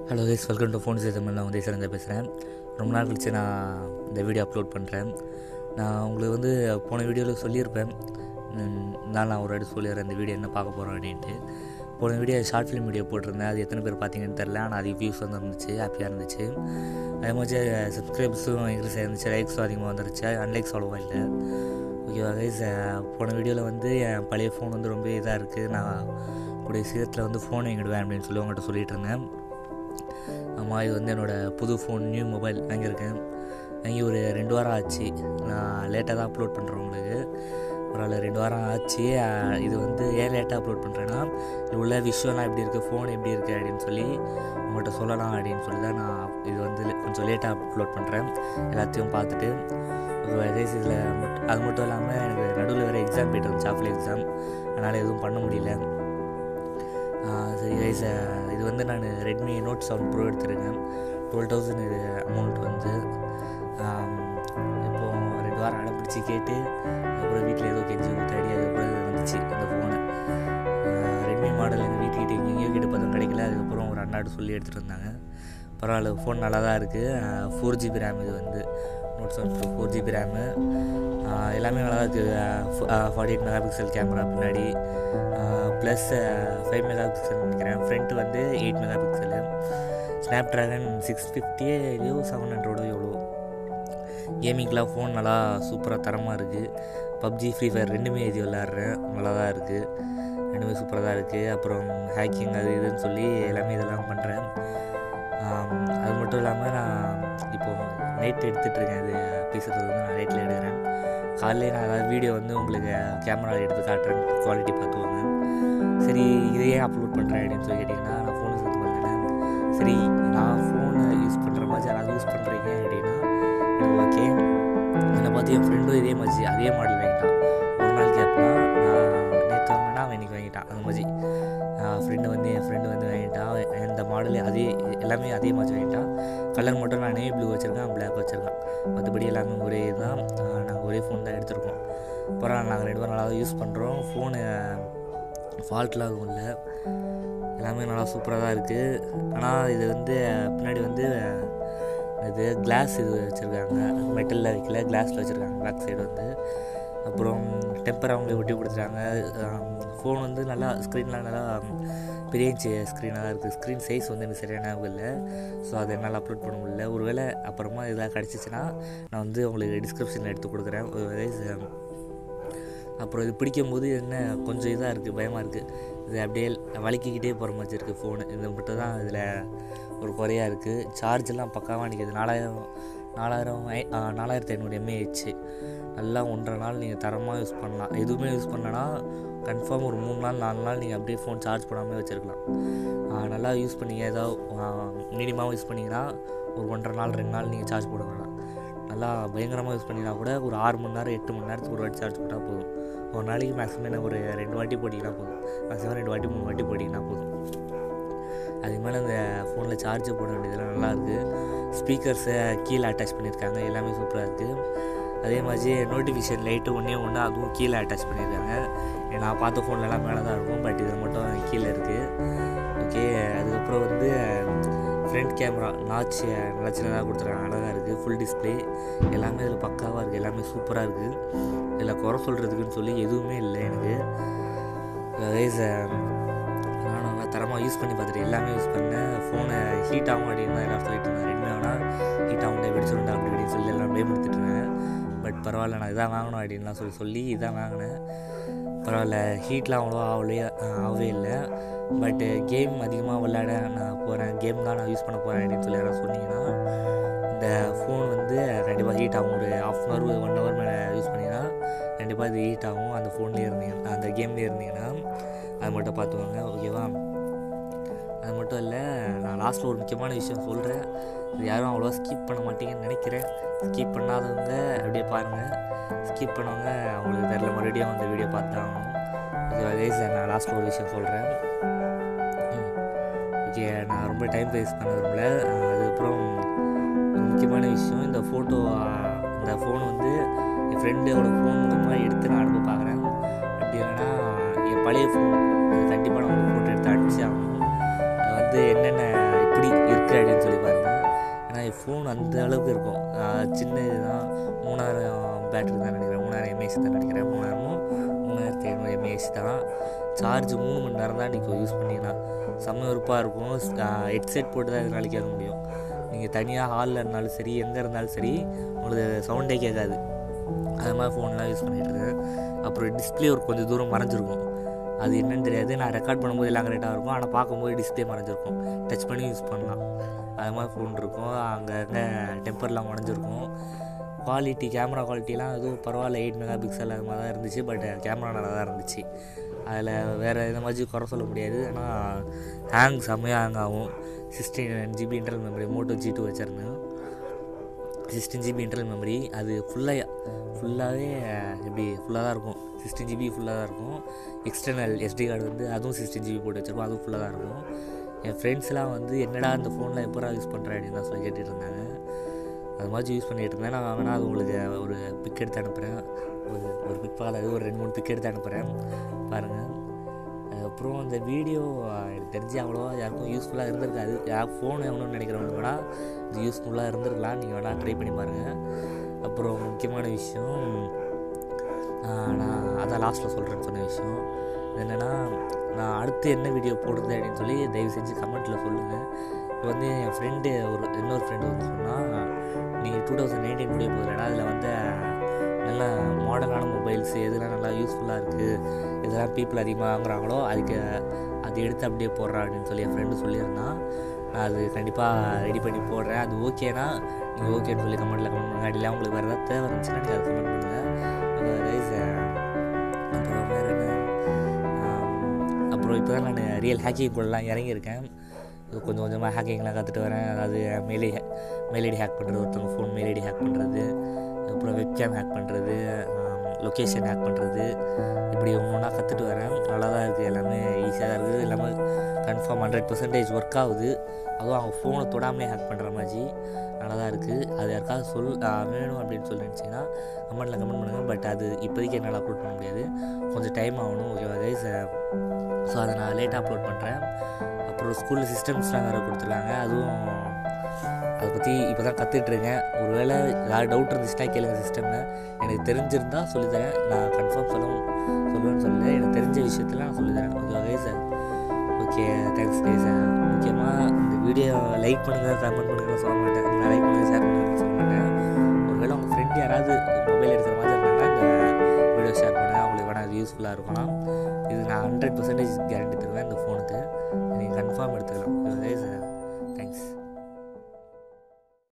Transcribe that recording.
hello guys welcome to phone Tamil நான் வந்து சிறந்த பேசுகிறேன் ரொம்ப நாள் கழிச்சு நான் இந்த வீடியோ அப்லோட் பண்ணுறேன் நான் உங்களுக்கு வந்து போன வீடியோவில் சொல்லியிருப்பேன் ம், நான் நான் ஒரு வாட்டி சொல்லிடுறேன் இந்த வீடியோ என்ன பார்க்க போகிறோம் அப்படின்ட்டு போன வீடியோ ஷார்ட் ஃபிலிம் வீடியோ போட்டிருந்தேன் அது எத்தனை பேர் பார்த்தீங்கன்னு தெரில ஆனால் அது வியூஸ் வந்து இருந்துச்சு ஹாப்பியாக இருந்துச்சு அதே மாதிரி சப்ஸ்கிரைப்ஸும் இன்க்ரீஸ் ஆயிருந்துச்சு லைக்ஸும் அதிகமாக வந்துருச்சு அன்லைக்ஸ் அவ்வளோவா இல்லை ஓகேவா கைஸ் போன வீடியோவில் வந்து என் பழைய ஃபோன் வந்து ரொம்ப இதாக இருக்குது நான் கூடிய சீக்கிரத்தில் வந்து ஃபோன் வாங்கிடுவேன் அப்படின்னு சொல்லி உங்கள்கிட்ட சொல்லிட்டு இருந்தேன் ஆமாம் இது வந்து என்னோடய புது ஃபோன் நியூ மொபைல் வாங்கியிருக்கேன் வாங்கி ஒரு ரெண்டு வாரம் ஆச்சு நான் லேட்டாக தான் அப்லோட் பண்ணுறேன் உங்களுக்கு பரவாயில்ல ரெண்டு வாரம் ஆச்சு அஹ் இது வந்து ஏன் லேட்டாக அப்லோட் பண்ணுறேன்னா இது உள்ள விஷயம்லாம் எப்படி இருக்குது ஃபோன் எப்படி இருக்குது அப்படின்னு சொல்லி உங்கள்கிட்ட சொல்லலாம் அப்படின்னு சொல்லி தான் நான் இது வந்து le- கொஞ்சம் லேட்டாக அப்லோட் பண்ணுறேன் எல்லாத்தையும் பார்த்துட்டு கைஸ் இதில் மட்டும் அது மட்டும் இல்லாமல் எனக்கு நடுவில் வேறு எக்ஸாம் போய்ட்டு இருந்துச்சு ஆஃப்ல எக்ஸாம் அதனால் எதுவும் பண்ண முடியல ஆஹ் சரி கைஸ் இது வந்து நான் ரெட்மி நோட் செவன் ப்ரோ எடுத்திருக்கேன் டுவெல் தௌசண்ட் இது அமௌண்ட் வந்து ஆம், இப்போ ரெண்டு வாரம் அடைப்பிடிச்சி கேட்டு அப்புறம் வீட்டில் ஏதோ கெஞ்சி ஊத்தாடி அதுக்கப்புறம் இது வந்துச்சு இந்த ஃபோனு ரெட்மி மாடல் எங்கள் வீட்டுக்கிட்ட எங்கேயோ கிட்ட பார்த்தோம் கிடைக்கல அதுக்கப்புறம் ஒரு அண்ணாடு சொல்லி எடுத்துகிட்டு இருந்தாங்க பரவாயில்ல ஃபோன் நல்லா தான் இருக்குது ஃபோர் ஜிபி ரேம் இது வந்து Note seven Pro four GB RAM எல்லாமே நல்லா தான் இருக்குது forty eight megapixel camera பின்னாடி ப்ளஸ் ஃபைவ் மெகா பிக்சல் நினைக்கிறேன் ஃப்ரண்ட் வந்து eight megapixel Snapdragon six ஃபிஃப்டியே இல்லையோ செவன் ஹண்ட்ரடோ எவ்வளோ கேமிங்க்கெலாம் ஃபோன் நல்லா சூப்பராக தரமாக இருக்குது பப்ஜி ஃப்ரீ ஃபயர் ரெண்டுமே இது விளாட்றேன் நல்லா தான் இருக்குது ரெண்டுமே சூப்பராக தான் இருக்குது அப்புறம் ஹேக்கிங் அது இதுன்னு சொல்லி எல்லாமே இதெல்லாம் பண்ணுறேன் அது மட்டும் இல்லாமல் நான் இப்போது நைட் எடுத்துகிட்ருக்கேன் இது பேசுகிறது வந்து நான் நைட்டில் எடுக்கிறேன் காலையிலே நான் அதாவது வீடியோ வந்து உங்களுக்கு கேமரா எடுத்து காட்டுறேன் குவாலிட்டி பார்த்துவாங்க சரி இதை ஏன் அப்லோட் பண்ணுறேன் அப்படின்னு சொல்லி கேட்டிங்கன்னா நான் ஃபோன் எடுத்து பார்த்தேன் சரி நான் ஃபோனை யூஸ் பண்ணுற மாதிரி யாராவது யூஸ் பண்ணுறீங்க அப்படின்னா ஓகே என்னை பார்த்து என் ஃப்ரெண்டும் இதே மாதிரி அதே மாடல் வாங்கிட்டான் ஒரு நாள் கேப்னா நான் நேற்று வாங்கினா அவன் இன்னைக்கு வாங்கிட்டான் அந்த மாதிரி ஃப்ரெண்டு வந்து என் ஃப்ரெண்டு வந்து வாங்கிட்டான் இந்த மாடல் அதே எல்லாமே அதே மாதிரி வாங்கிட்டான் கலர் மட்டும் நான் நேவி ப்ளூ வச்சுருக்கேன் பிளாக் வச்சுருக்கேன் மற்றபடி எல்லாமே ஒரே இதுதான் நாங்கள் ஒரே ஃபோன் தான் எடுத்திருக்கோம் பரவாயில்ல நாங்கள் ரெண்டு பேரும் நல்லா யூஸ் பண்ணுறோம் ஃபோனு ஃபால்ட்லாம் எதுவும் இல்லை எல்லாமே நல்லா சூப்பராக தான் இருக்குது ஆனால் இது வந்து பின்னாடி வந்து இது கிளாஸ் இது வச்சுருக்காங்க மெட்டலில் வைக்கல கிளாஸில் வச்சுருக்காங்க பேக் சைடு வந்து அப்புறம் டெம்பர் அவங்களே ஒட்டி கொடுத்துட்டாங்க ஃபோன் வந்து நல்லா ஸ்க்ரீன்லாம் நல்லா பெரிய இன்ச்சு ஸ்க்ரீனாக தான் இருக்குது ஸ்க்ரீன் சைஸ் வந்து எனக்கு சரியான ஞாபகம் இல்லை ஸோ அதை என்னால் அப்லோட் பண்ண முடியல ஒருவேளை அப்புறமா இதெல்லாம் கிடச்சிச்சின்னா நான் வந்து உங்களுக்கு டிஸ்கிரிப்ஷனில் எடுத்து கொடுக்குறேன் ஒரு அப்புறம் இது பிடிக்கும்போது என்ன கொஞ்சம் இதாக இருக்குது பயமாக இருக்குது இது அப்படியே வலிக்கிக்கிட்டே போகிற மாதிரி இருக்குது ஃபோனு இது மட்டும் தான் இதில் ஒரு குறையாக இருக்குது சார்ஜெல்லாம் பக்காவாக நிற்கிது நாலாயிரம் நாலாயிரம் ஐ- ஆ, நாலாயிரத்தி ஐநூறு எம்ஏஹெச் நல்லா ஒன்றரை நாள் நீங்கள் தரமாக யூஸ் பண்ணலாம் எதுவுமே யூஸ் பண்ணனா கன்ஃபார்ம் ஒரு மூணு நாள் நாலு நாள் நீங்கள் அப்படியே ஃபோன் சார்ஜ் பண்ணாமல் வச்சுருக்கலாம் நல்லா யூஸ் பண்ணீங்க ஏதாவது மீடியமாக யூஸ் பண்ணிங்கன்னா ஒரு ஒன்றரை நாள் ரெண்டு நாள் நீங்கள் சார்ஜ் போட வேணாம் நல்லா பயங்கரமாக யூஸ் பண்ணினா கூட ஒரு ஆறு மணி நேரம் எட்டு மணி நேரத்துக்கு ஒரு வாட்டி சார்ஜ் போட்டால் போதும் ஒரு நாளைக்கு மேக்ஸிமம் என்ன ஒரு ரெண்டு வாட்டி போட்டிங்கன்னா போதும் மேக்ஸிமம் ரெண்டு வாட்டி மூணு வாட்டி போட்டிங்கன்னா போதும் அதுக்கு மேலே இந்த ஃபோனில் சார்ஜ் போட வேண்டியதெல்லாம் நல்லா இருக்குது ஸ்பீக்கர்ஸை கீழே அட்டாச் பண்ணியிருக்காங்க எல்லாமே சூப்பராக இருக்குது அதே மாதிரி நோட்டிஃபிகேஷன் லைட்டு ஒன்றே ஒன்று அதுவும் கீழே அட்டாச் பண்ணியிருக்காங்க நான் பார்த்த ஃபோன்லலாம் மேலே தான் இருக்கும் பட் இது மட்டும் கீழே இருக்குது ஓகே அதுக்கப்புறம் வந்து ஃப்ரண்ட் கேமரா நாச் நல்லா சின்னதாக கொடுத்துருக்காங்க அழகாக இருக்குது ஃபுல் டிஸ்ப்ளே எல்லாமே இதில் பக்காவாக இருக்குது எல்லாமே சூப்பராக இருக்குது இதில் குறை சொல்கிறதுக்குன்னு சொல்லி எதுவுமே இல்லை எனக்கு கைஸ் நானும் நல்லா தரமாக யூஸ் பண்ணி பார்த்துட்டு எல்லாமே யூஸ் பண்ணேன் ஃபோனை ஹீட் ஆகும் அப்படின்னு தான் எல்லாம் சொல்லிட்டு இருந்தேன் ரெண்டுமே வேணால் ஹீட் ஆகும் வெடிச்சிருந்தா அப்படி இப்படின்னு சொல்லி எல்லாம் பயமுடுத்திட்டு இருந்தேன் பட் பரவாயில்ல நான் இதான் வாங்கணும் அப்படின்லாம் சொல்லி சொல்லி இதான் வாங்கினேன் பரவாயில்ல ஹீட்லாம் அவ்வளோவா ஆகலையே ஆகவே இல்லை பட்டு கேம் அதிகமாக விளையாட நான் போகிறேன் கேம் தான் நான் யூஸ் பண்ண போகிறேன் அப்படின்னு சொல்லி யாராவது சொன்னீங்கன்னா இந்த ஃபோன் வந்து கண்டிப்பாக ஹீட் ஆகும் ஒரு half an hour one hour மேலே யூஸ் பண்ணிங்கன்னா கண்டிப்பாக இது ஹீட் ஆகும் அந்த ஃபோன்லேயே இருந்தீங்கன்னா அந்த கேம்லேயே இருந்தீங்கன்னா அது மட்டும் பார்த்துக்கோங்க ஓகேவா அது மட்டும் இல்லை நான் லாஸ்ட்டில் ஒரு முக்கியமான விஷயம் சொல்கிறேன் இது யாரும் அவ்வளோவா ஸ்கிப் பண்ண மாட்டீங்கன்னு நினைக்கிறேன் ஸ்கிப் பண்ணாதவங்க அப்படியே பாருங்கள் ஸ்கிப் பண்ணவங்க அவங்களுக்கு தெரில மறுபடியும் அந்த வீடியோ பார்த்தாகணும் ஓகேவா கைஸ் நான் லாஸ்ட்டில் ஒரு விஷயம் சொல்கிறேன் ஓகே நான் ரொம்ப டைம் வேஸ்ட் பண்ண விரும்பல அஹ் அதுக்கப்புறம் ஒரு முக்கியமான விஷயம் இந்த ஃபோட்டோ இந்த ஃபோன் வந்து என் ஃப்ரெண்டோட ஃபோன் மூலமாக எடுத்து நான் அனுப்ப பார்க்குறேன் அப்படி இல்லைன்னா என் பழைய ஃபோன் அது கண்டிப்பாக நான் ஒரு ஃபோட்டோ எடுத்து அனுப்பிச்சு ஆகணும் அது வந்து என்னென்ன எப்படி இருக்கு இருக்குது அப்படின்னு சொல்லி பாருங்கள் ஏன்னா ஃபோன் அந்த அளவுக்கு இருக்கும் ஆஹ் சின்ன இதுதான் மூணாயிரம் பேட்டரி தான் நினைக்கிறேன் மூணாயிரம் எம்ஏஹெச் தான் நினைக்கிறேன் மூணாயிரமும் மூணாயிரத்தி ஐநூறு எம்ஏஹெச் தான் சார்ஜ் மூணு மணி நேரம் தான் நீங்கள் யூஸ் பண்ணிங்கன்னா செம்ம விருப்பாக இருக்கும் ஹெட்செட் போட்டு தான் இதனால கேட்க முடியும் நீங்கள் தனியாக ஹாலில் இருந்தாலும் சரி எங்கே இருந்தாலும் சரி உங்களுக்கு சவுண்டே கேட்காது அது மாதிரி ஃபோன்லாம் யூஸ் பண்ணிகிட்டு இருக்கேன் அப்புறம் டிஸ்பிளே ஒரு கொஞ்சம் தூரம் மறைஞ்சிருக்கும் அது என்னன்னு தெரியாது நான் ரெக்கார்ட் பண்ணும்போது எல்லாம் கரெக்டாக இருக்கும் ஆனால் பார்க்கும்போது டிஸ்பிளே மறைஞ்சிருக்கும் டச் பண்ணி யூஸ் பண்ணலாம் அது மாதிரி ஃபோன் இருக்கும் அங்கங்கே டெம்பர்லாம் உடஞ்சிருக்கும் குவாலிட்டி கேமரா குவாலிட்டிலாம் எதுவும் பரவாயில்ல எயிட் மெகா பிக்சல் அது மாதிரி தான் இருந்துச்சு பட் கேமரா நல்லா தான் இருந்துச்சு அதில் வேறு எந்த மாதிரி குறை சொல்ல முடியாது ஆனால் ஹேங் செம்மையாக ஹேங் ஆகும் sixteen GB internal memory Moto G two வச்சுருந்தேன் சிக்ஸ்டீன் ஜிபி இன்டர்னல் மெமரி அது ஃபுல்லாக ஃபுல்லாகவே எப்படி ஃபுல்லாக தான் இருக்கும் சிக்ஸ்டீன் ஜிபி ஃபுல்லாக தான் இருக்கும் எக்ஸ்டர்னல் எஸ்டி கார்டு வந்து அதுவும் சிக்ஸ்டீன் ஜிபி போட்டு வச்சிருக்கோம் அதுவும் ஃபுல்லாக தான் இருக்கும் என் ஃப்ரெண்ட்ஸ்லாம் வந்து என்னடா அந்த ஃபோனில் எப்போ யூஸ் பண்ணுறேன் அப்படின்னு தான் சொல்லி கேட்டுட்டு இருந்தாங்க அது மாதிரி யூஸ் பண்ணிகிட்டு இருந்தேன் நான் வேணால் அது உங்களுக்கு ஒரு பிக் எடுத்து அனுப்புகிறேன் ஒரு ஒரு பிக் பார்க்காது ஒரு ரெண்டு மூணு பிக் எடுத்து அனுப்புகிறேன் பாருங்கள் அப்புறம் இந்த வீடியோ எனக்கு தெரிஞ்சு அவ்வளோவா யாருக்கும் யூஸ்ஃபுல்லாக இருந்திருக்காது யார் ஃபோன் எவனும் நினைக்கிறவங்க கூட இது யூஸ்ஃபுல்லாக இருந்திருக்கலாம் நீங்கள் வேணால் ட்ரை பண்ணி பாருங்கள் அப்புறம் முக்கியமான விஷயம் ஆஹ் நான் அதான் லாஸ்ட்டில் சொல்கிறேன்னு சொன்ன விஷயம் இது என்னென்னா நான் அடுத்து என்ன வீடியோ போடுறது அப்படின்னு சொல்லி தயவு செஞ்சு கமெண்ட்டில் சொல்லுங்கள் இப்போ வந்து என் ஃப்ரெண்டு ஒரு இன்னொரு ஃப்ரெண்டு வந்து சொன்னால் நீங்கள் டூ தௌசண்ட் நைன்டீன் முடிய போதில்லைடா அதில் வந்து நல்ல மாடர்னான மொபைல்ஸ் எதுலாம் நல்லா யூஸ்ஃபுல்லாக இருக்குது இதெல்லாம் பீப்புள் அதிகமாக வாங்குறாங்களோ அதுக்கு அது எடுத்து அப்படியே போடுறா அப்படின்னு சொல்லி என் ஃப்ரெண்டு சொல்லியிருந்தான் நான் அது கண்டிப்பாக ரெடி பண்ணி போடுறேன் அது ஓகேனா நீங்கள் ஓகேன்னு சொல்லி கமெண்ட்டில் கமெண்ட் பண்ணுங்க அடியில் உங்களுக்கு வேறு ஏதாவது தேவை இருந்துச்சுன்னா நீங்கள் அதை கமெண்ட் பண்ணுங்கள் ரைஸ் அப்புறம் வேறு என்ன ஆம், அப்புறம் இப்போ தான் நான் ரியல் ஹேக்கிங் கூடலாம் இறங்கியிருக்கேன் இது கொஞ்சம் கொஞ்சமாக ஹேக்கிங்லாம் கற்றுட்டு வரேன் அதாவது மெயில் மெயில் ஐடி ஹேக் பண்ணுறது ஒருத்தவங்க ஃபோன் மெயில் ஐடி ஹேக் பண்ணுறது அப்புறம் வெப்கேம் ஹேக் பண்ணுறது லொக்கேஷன் ஹேக் பண்ணுறது இப்படி ஒன்று ஒன்றா கற்றுட்டு வரேன் நல்லா தான் இருக்குது எல்லாமே ஈஸியாக தான் இருக்குது எல்லாமே கன்ஃபார்ம் ஹண்ட்ரட் பர்சன்டேஜ் ஒர்க் ஆகுது அதுவும் அவங்க ஃபோனை தொடாமலே ஹேக் பண்ணுற மாதிரி நல்லா தான் இருக்குது அது யாருக்காவது சொல் ஆ, வேணும் அப்படின்னு சொல்லி நினச்சிங்கன்னா கமெண்ட்டில் கமெண்ட் பண்ணுங்கள் பட் அது இப்போதைக்கு என்னால் அப்லோட் பண்ண முடியாது கொஞ்சம் டைம் ஆகணும் ஓகேவா கைஸ் ஸோ அதை நான் லேட்டாக அப்லோட் பண்ணுறேன் அப்புறம் ஸ்கூலில் சிஸ்டம்ஸ்லாம் வேறு கொடுத்துருக்காங்க அதுவும் அதை பற்றி இப்போ தான் கற்றுட்ருக்கேன் ஒரு வேளை ஏதாவது டவுட் இருந்துச்சுன்னா கேளுங்க சிஸ்டமில் எனக்கு தெரிஞ்சிருந்தா சொல்லித்தரேன் நான் கன்ஃபார்ம் சொல்லவும் சொல்லுவேன்னு சொல்லல எனக்கு தெரிஞ்ச விஷயத்தில் நான் சொல்லித்தரேன் ஓகேவா கைஸ் ஓகே தேங்க்ஸ் கைஸ் முக்கியமாக இந்த வீடியோ லைக் பண்ணுங்கள் கமெண்ட் பண்ணுங்கள் சொல்ல மாட்டேன் நான் லைக் பண்ணுங்கள் ஷேர் பண்ணுங்கள் சொல்ல மாட்டேன் ஒருவேளை உங்கள் ஃப்ரெண்ட் யாராவது மொபைல் எடுக்கிற மாதிரி இருந்தாங்கன்னா இந்த வீடியோ ஷேர் பண்ணுங்கள் அவங்களுக்கு வேணால் அது யூஸ்ஃபுல்லாக இருக்கலாம் இது நான் ஹண்ட்ரட் பர்சன்டேஜ் கேரண்டி தருவேன் இந்த ஃபோனுக்கு நீங்கள் கன்ஃபார்ம் எடுத்துக்கலாம் கைஸ்